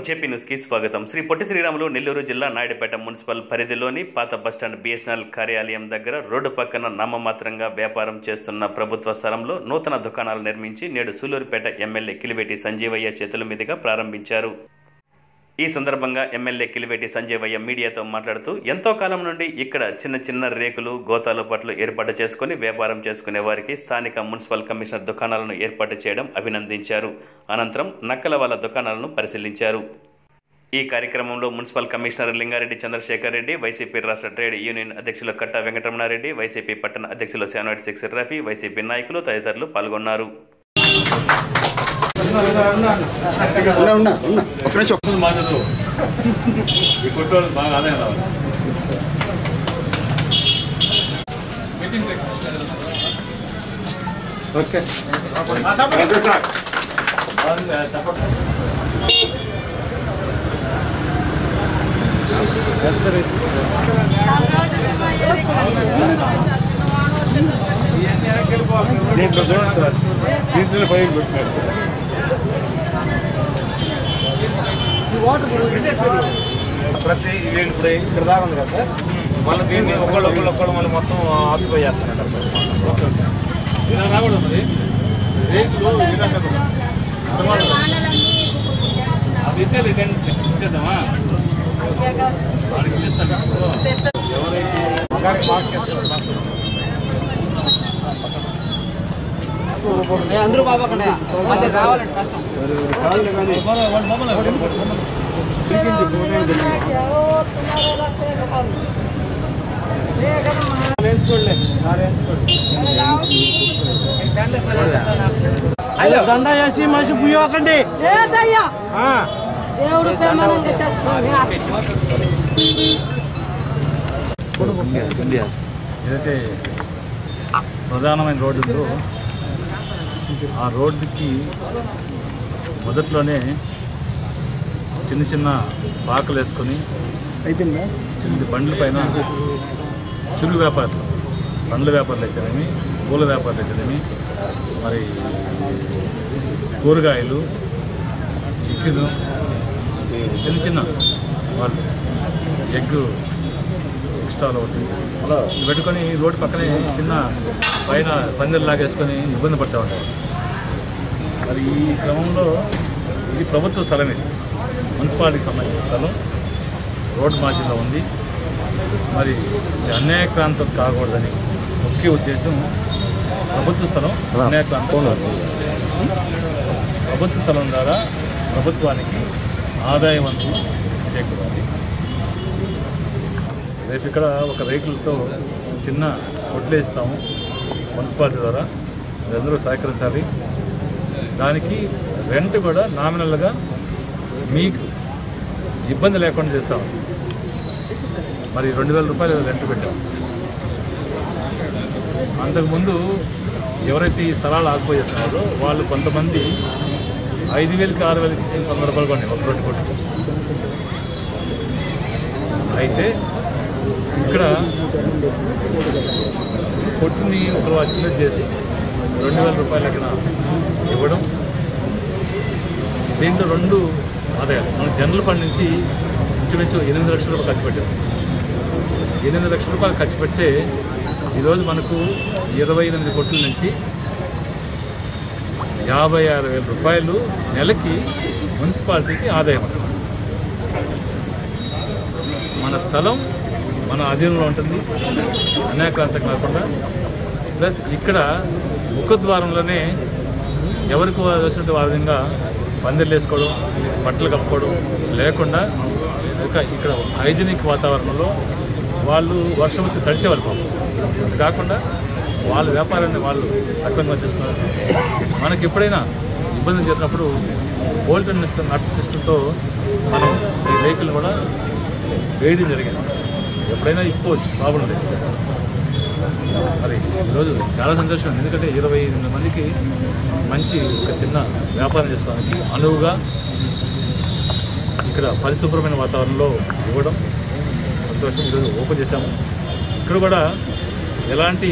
JP news కి స్వాగతం శ్రీ పొట్టి శ్రీరాములు నెల్లూరు జిల్లా నాయుడుపేట మున్సిపల్ పరిధిలోని పాత బస్టాండ్ బిఎస్ఎన్ఎల్ కార్యాలయం దగ్గర రోడ్డు పక్కన నామమాత్రంగా వ్యాపారం చేస్తున్న ప్రభుత్వ స్థలంలో నూతన దుకాణాలు నిర్మించి నేడు సూలూరుపేట ఎమ్మెల్యే కిలివేటి సంజీవయ్య చేతుల మీదుగా ప్రారంభించారు ఈ సందర్భంగా ఎమ్మెల్యే కిలివేటి సంజీవయ్య మీడియాతో మాట్లాడుతూ ఎంతో కాలం నుండి ఇక్కడ చిన్న చిన్న రేకులు గోతాల పట్లు ఏర్పాటు చేసుకుని వ్యాపారం చేసుకునే వారికి స్థానిక మున్సిపల్ కమిషనర్ దుకాణాలను ఏర్పాటు చేయడం అభినందించారు అనంతరం నక్కల వాళ్ళ దుకాణాలను పరిశీలించారు ఈ కార్యక్రమంలో municipal commissioner Lingareddy Chandrashekar Reddy YCP రాష్ట్ర ట్రేడ్ యూనియన్ అధ్యక్షులు కట్ట వెంకటరమణారెడ్డి వైసీపీ పట్టణ అధ్యక్షులు శానవాటి సిక్స్ రఫీ వైసీపీ నాయకులు తదితరులు పాల్గొన్నారు ఉన్నా ఉన్నా ఉన్నా ఒక నిమిషం కొట్టులు మాటలు ఈ కొట్టుకోవాలి బాగా ఆదాయం రావాలి ఓకే బాగుంది, చెప్పండి దీంట్లో చూడండి సార్ దీంట్లో పైకి పెట్టినారు ప్రతి వీళ్ళు ఇప్పుడు ఇక్కడ దాకా ఉంది కదా సార్ మళ్ళీ దీన్ని ఒకళ్ళు ఒకళ్ళు ఒకళ్ళు మళ్ళీ మొత్తం ఆక్యుపై చేస్తున్నారు సార్ ఇలా రాకూడదు మరి రేట్లు అది ఇస్తే రిటర్న్ ఇచ్చేద్దామా వాడికి ఇస్తాను ఎవరైతే మగాడికి మార్క్స్ చేస్తారు అందరూ బాబా అక్కడ రావాలంటే కష్టం దండ వేసి మనిషి పుయ్యకండి ఏదయ్యా దేవుడు ప్రమాణంగా చేస్తున్నాను ఏదైతే ప్రధానమైన రోడ్డు ఉందో ఆ రోడ్డుకి మొదట్లోనే చిన్న చిన్న పాకలు వేసుకొని అయిపోయిందా చిన్న బండ్ల పైన చురుగు వ్యాపారులు పండ్ల వ్యాపారులు అయితేనేమి పూల వ్యాపారులు అయితేనేమి మరి కూరగాయలు చికెన్ చిన్న చిన్న వాళ్ళు ఎగ్ ఎక్స్ట్రాలో ఒకటి ఇది పెట్టుకొని రోడ్డు పక్కనే చిన్న పైన పందిరు లాగేసుకొని ఇబ్బంది పడుతూ ఉంటారు మరి ఈ క్రమంలో ఇది ప్రభుత్వ స్థలం ఇది మున్సిపాలిటీకి సంబంధించిన స్థలం రోడ్డు మార్జిన్లో ఉంది మరి ఇది అన్యాయక్రాంతం కాకూడదని ముఖ్య ఉద్దేశం ప్రభుత్వ స్థలం అన్యాయక్రాంతం కాకూడదు. ప్రభుత్వ స్థలం ద్వారా ప్రభుత్వానికి ఆదాయం అంతా చేకూరాలి రేపు ఇక్కడ ఒక వెహికల్తో చిన్న కొట్లు ఇస్తాము మున్సిపాలిటీ ద్వారా మీరందరూ సహకరించాలి దానికి రెంట్ కూడా నామినల్గా మీకు ఇబ్బంది లేకుండా చేస్తాము మరి రెండు వేల రూపాయలు రెంట్ పెట్టాం అంతకుముందు ఎవరైతే ఈ స్థలాలు ఆక్యుపై చేస్తున్నారో వాళ్ళు కొంతమంది ఐదు వేలకి ఆరు వేలకి ఇచ్చిన సందర్భాలు కొన్ని ఒక రెండు కొట్టు అయితే ఇక్కడ కొట్టుని ఒకరు అచ్చినట్టు చేసి రెండు వేల రూపాయల లెక్కన ఇవ్వడం దీంట్లో రెండు ఆదాయాలు మనం జనరల్ ఫండ్ నుంచి ఇంచుమించు ఎనిమిది లక్షల రూపాయలు ఖర్చు పెట్టాం ఎనిమిది లక్షల రూపాయలు ఖర్చు పెడితే ఈరోజు మనకు ఇరవై ఎనిమిది కోట్ల నుంచి యాభై ఆరు వేల రూపాయలు నెలకి మున్సిపాలిటీకి ఆదాయం వస్తుంది మన స్థలం మన అధీనంలో ఉంటుంది అన్యాక్రాంతం కాకుండా ప్లస్ ఇక్కడ ముఖద్వారంలోనే ఎవరికి వచ్చినట్టు ఆ విధంగా పందిర్లు వేసుకోవడం బట్టలు కప్పుకోవడం లేకుండా ఒక ఇక్కడ హైజీనిక్ వాతావరణంలో వాళ్ళు వర్షం వస్తే తడిచేవారు పాపం అది కాకుండా వాళ్ళ వ్యాపారాన్ని వాళ్ళు సక్రమంగా చేసుకున్నారు మనకి ఎప్పుడైనా ఇబ్బంది జరిగినప్పుడు బోల్టన్ సిస్టమ్ నట్ సిస్టంతో మనం ఈ వెహికల్ కూడా వేయడం జరిగింది ఎప్పుడైనా ఇప్పుకోవచ్చు ప్రాబ్లం లేదు మరి ఈరోజు చాలా సంతోషం ఉంది. ఎందుకంటే ఇరవై ఎనిమిది మందికి మంచి ఒక చిన్న వ్యాపారం చేసుకోవడానికి అనువుగా ఇక్కడ పరిశుభ్రమైన వాతావరణంలో ఇవ్వడం సంతోషం ఈరోజు ఓపెన్ చేశాము ఇక్కడ కూడా ఎలాంటి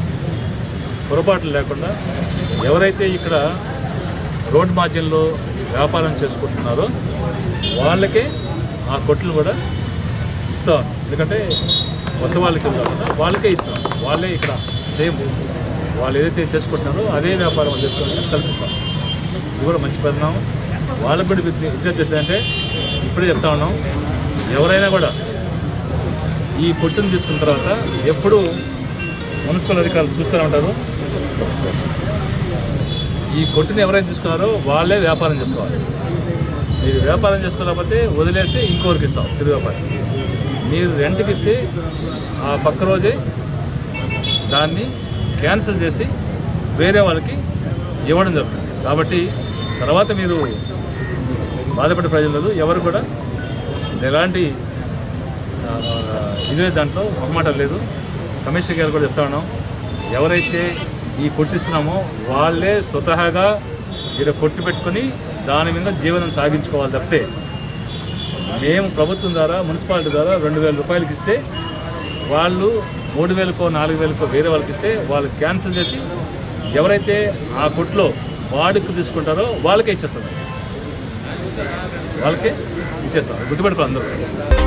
పొరపాట్లు లేకుండా ఎవరైతే ఇక్కడ రోడ్ మార్జిన్లో వ్యాపారం చేసుకుంటున్నారో వాళ్ళకే ఆ కొట్లు కూడా ఇస్తాం ఎందుకంటే కొత్త వాళ్ళకి కాకుండా వాళ్ళకే ఇస్తాం వాళ్ళే ఇక్కడ సేమ్ వాళ్ళు ఏదైతే చేసుకుంటున్నారో అదే వ్యాపారం చేసుకోవాలని కల్పిస్తాం ఇది కూడా మంచి పరిణామం వాళ్ళకు కూడా విజ్ఞ- విజ్ఞప్తి చేసేదంటే ఇప్పుడే చెప్తా ఉన్నాం ఎవరైనా కూడా ఈ కొట్టును తీసుకున్న తర్వాత ఎప్పుడు మున్సిపల్ అధికారులు చూస్తూనే ఉంటారు ఈ కొట్టుని ఎవరైతే తీసుకున్నారో వాళ్ళే వ్యాపారం చేసుకోవాలి మీరు వ్యాపారం చేసుకోలేకపోతే వదిలేస్తే ఇంకోరికి ఇస్తాం చిరు వ్యాపారం మీరు రెంట్కి ఇస్తే ఆ పక్క రోజే దాన్ని క్యాన్సిల్ చేసి వేరే వాళ్ళకి ఇవ్వడం జరుగుతుంది కాబట్టి తర్వాత మీరు బాధపడే ప్రజలు ఎవరు కూడా ఎలాంటి ఆ, ఇదే దాంట్లో మొహమాటం లేదు కమిషనర్ గారు కూడా చెప్తా ఉన్నాం ఎవరైతే ఈ కొట్టిస్తున్నామో వాళ్ళే స్వతహాగా ఇక్కడ కొట్టి పెట్టుకొని దాని మీద జీవనం సాగించుకోవాలి తప్పితే మేము ప్రభుత్వం ద్వారా మున్సిపాలిటీ ద్వారా రెండు వేల రూపాయలకి ఇస్తే వాళ్ళు మూడు వేలకో నాలుగు వేలకో వేరే వాళ్ళకి ఇస్తే వాళ్ళు క్యాన్సిల్ చేసి ఎవరైతే ఆ కొట్లో వాడుకు తీసుకుంటారో వాళ్ళకే ఇచ్చేస్తారు వాళ్ళకే ఇచ్చేస్తారు గుర్తుపెట్టుకో అందరూ